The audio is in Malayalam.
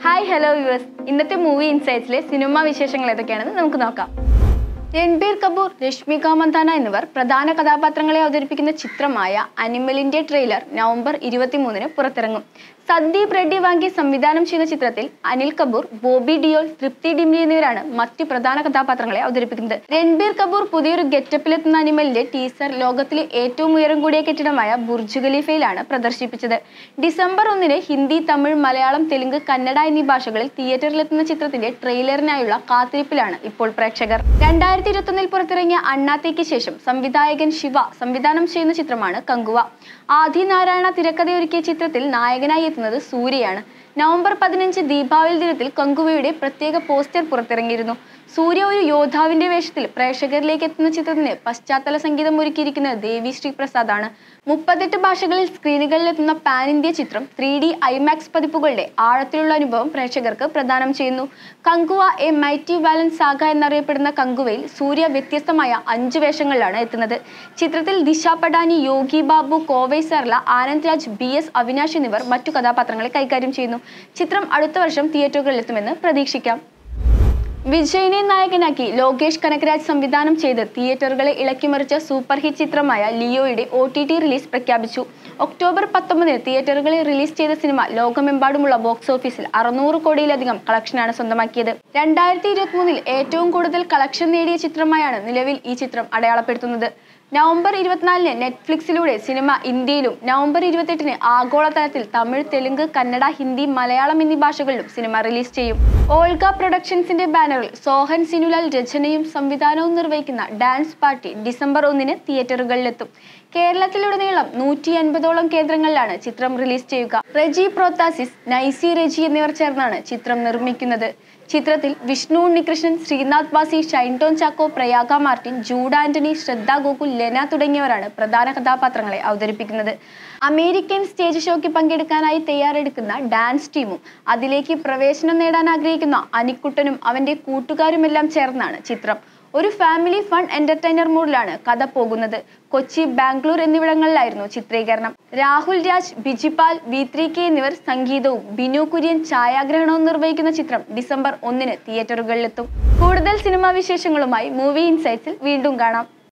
ഹായ് ഹലോ വ്യൂവേഴ്സ് ഇന്നത്തെ മൂവി ഇൻസൈറ്റ്സിലെ സിനിമാ വിശേഷങ്ങൾ ഏതൊക്കെയാണെന്ന് നമുക്ക് നോക്കാം രൺബീർ കപൂർ രശ്മിക മന്ദാന എന്നിവർ പ്രധാന കഥാപാത്രങ്ങളെ അവതരിപ്പിക്കുന്ന ചിത്രമായ അനിമലിന്റെ ട്രെയിലർ നവംബർ ഇരുപത്തിമൂന്നിന് പുറത്തിറങ്ങും സന്ദീപ് റെഡ്ഡി വാങ്കി സംവിധാനം ചെയ്യുന്ന ചിത്രത്തിൽ അനിൽ കപൂർ ബോബി ഡിയോൾ തൃപ്തി ഡിംലി എന്നിവരാണ് മറ്റ് പ്രധാന കഥാപാത്രങ്ങളെ അവതരിപ്പിക്കുന്നത് രൺബീർ കപൂർ പുതിയൊരു ഗെറ്റപ്പിലെത്തുന്ന അനിമലിന്റെ ടീസർ ലോകത്തിലെ ഏറ്റവും ഉയരം കൂടിയ കെട്ടിടമായ ബുർജ് ഖലീഫയിലാണ് പ്രദർശിപ്പിച്ചത് ഡിസംബർ ഒന്നിന് ഹിന്ദി തമിഴ് മലയാളം തെലുങ്ക് കന്നഡ എന്നീ ഭാഷകളിൽ തിയേറ്ററിലെത്തുന്ന ചിത്രത്തിന്റെ ട്രെയിലറിനായുള്ള കാത്തിരിപ്പിലാണ് ഇപ്പോൾ പ്രേക്ഷകർ രണ്ടായിരത്തി ഇരുപത്തൊന്നിൽ പുറത്തിറങ്ങിയ അണ്ണാത്തേക്ക് ശേഷം സംവിധായകൻ ശിവ സംവിധാനം ചെയ്യുന്ന ചിത്രമാണ് കങ്കുവ ആദി നാരായണ തിരക്കഥയൊരുക്കിയ ചിത്രത്തിൽ നായകനായി എത്തുന്നത് സൂര്യയാണ് നവംബർ പതിനഞ്ച് ദീപാവലി ദിനത്തിൽ കങ്കുവയുടെ പ്രത്യേക പോസ്റ്റർ പുറത്തിറങ്ങിയിരുന്നു സൂര്യ ഒരു യോദ്ധാവിന്റെ വേഷത്തിൽ പ്രേക്ഷകരിലേക്ക് എത്തുന്ന ചിത്രത്തിന് പശ്ചാത്തല സംഗീതം ഒരുക്കിയിരിക്കുന്നത് ദേവി ശ്രീപ്രസാദാണ് മുപ്പത്തെട്ട് ഭാഷകളിൽ സ്ക്രീനുകളിൽ എത്തുന്ന പാൻ ഇന്ത്യ ചിത്രം ത്രീ ഡി ഐമാക്സ് പതിപ്പുകളുടെ ആഴത്തിലുള്ള അനുഭവം പ്രേക്ഷകർക്ക് പ്രദാനം ചെയ്യുന്നു Kanguva a mighty valiant saga എന്നറിയപ്പെടുന്ന കങ്കുവയിൽ സൂര്യ വ്യത്യസ്തമായ അഞ്ച് വേഷങ്ങളിലാണ് എത്തുന്നത് ചിത്രത്തിൽ ദിശ പടാനി യോഗി ബാബു കോവൈ സർല ആനന്ദ് രാജ് ബി എസ് അവിനാഷ് എന്നിവർ മറ്റു കഥാപാത്രങ്ങളെ കൈകാര്യം ചെയ്യുന്നു ചിത്രം അടുത്ത വർഷം തിയേറ്ററുകളിൽ എത്തുമെന്ന് പ്രതീക്ഷിക്കാം വിജയിനെ നായകനാക്കി ലോകേഷ് കനകരാജ് സംവിധാനം ചെയ്ത് തിയേറ്ററുകളെ ഇളക്കിമറിച്ച സൂപ്പർ ഹിറ്റ് ചിത്രമായ ലിയോയുടെ ഒ ടി ടി റിലീസ് പ്രഖ്യാപിച്ചു ഒക്ടോബർ പത്തൊമ്പതിന് തിയേറ്ററുകളിൽ റിലീസ് ചെയ്ത സിനിമ ലോകമെമ്പാടുമുള്ള ബോക്സ് ഓഫീസിൽ അറുന്നൂറ് കോടിയിലധികം കളക്ഷനാണ് സ്വന്തമാക്കിയത് രണ്ടായിരത്തി ഇരുപത്തിമൂന്നിൽ ഏറ്റവും കൂടുതൽ കളക്ഷൻ നേടിയ ചിത്രമായാണ് നിലവിൽ ഈ ചിത്രം അടയാളപ്പെടുത്തുന്നത് നവംബർ ഇരുപത്തിനാലിന് നെറ്റ്ഫ്ലിക്സിലൂടെ സിനിമ ഇന്ത്യയിലും നവംബർ ഇരുപത്തെട്ടിന് ആഗോളതലത്തിൽ തമിഴ് തെലുങ്ക് കന്നഡ ഹിന്ദി മലയാളം എന്നീ ഭാഷകളിലും സിനിമ റിലീസ് ചെയ്യും ഓൾഗ പ്രൊഡക്ഷൻസിന്റെ ബാനറിൽ സോഹൻ സിനുലാൽ രചനയും സംവിധാനവും നിർവഹിക്കുന്ന ഡാൻസ് പാർട്ടി ഡിസംബർ ഒന്നിന് തിയേറ്ററുകളിലെത്തും കേരളത്തിലുടനീളം നൂറ്റി അൻപതോളം കേന്ദ്രങ്ങളിലാണ് ചിത്രം റിലീസ് ചെയ്യുക റെജി പ്രോത്താസിസ് നൈസി റെജി എന്നിവർ ചേർന്നാണ് ചിത്രം നിർമ്മിക്കുന്നത് ചിത്രത്തിൽ വിഷ്ണു ഉണ്ണികൃഷ്ണൻ ശ്രീനാഥ് വാസി ഷൈൻടോൺ ചാക്കോ പ്രയാഗ മാർട്ടിൻ ജൂഡ് ആന്റണി ശ്രദ്ധ ഗോകുൽ ലെന തുടങ്ങിയവരാണ് പ്രധാന കഥാപാത്രങ്ങളെ അവതരിപ്പിക്കുന്നത് അമേരിക്കൻ സ്റ്റേജ് ഷോയ്ക്ക് പങ്കെടുക്കാനായി തയ്യാറെടുക്കുന്ന ഡാൻസ് ടീമും അതിലേക്ക് പ്രവേശനം നേടാൻ ആഗ്രഹിക്കുന്ന അനിക്കുട്ടനും അവന്റെ കൂട്ടുകാരുമെല്ലാം ചേർന്നാണ് ചിത്രം ഒരു ഫാമിലി ഫൺ എന്റർടൈനർ മൂഡിലാണ് കഥ പോകുന്നത് കൊച്ചി ബാംഗ്ലൂർ എന്നിവിടങ്ങളിലായിരുന്നു ചിത്രീകരണം Rahul Raj Bijibal V three K എന്നിവർ സംഗീതവും ബിനു കുര്യൻ ഛായാഗ്രഹണവും നിർവഹിക്കുന്ന ചിത്രം ഡിസംബർ ഒന്നിന് തിയേറ്ററുകളിലെത്തും കൂടുതൽ സിനിമാ വിശേഷങ്ങളുമായി മൂവി ഇൻസൈറ്റ്സിൽ വീണ്ടും കാണാം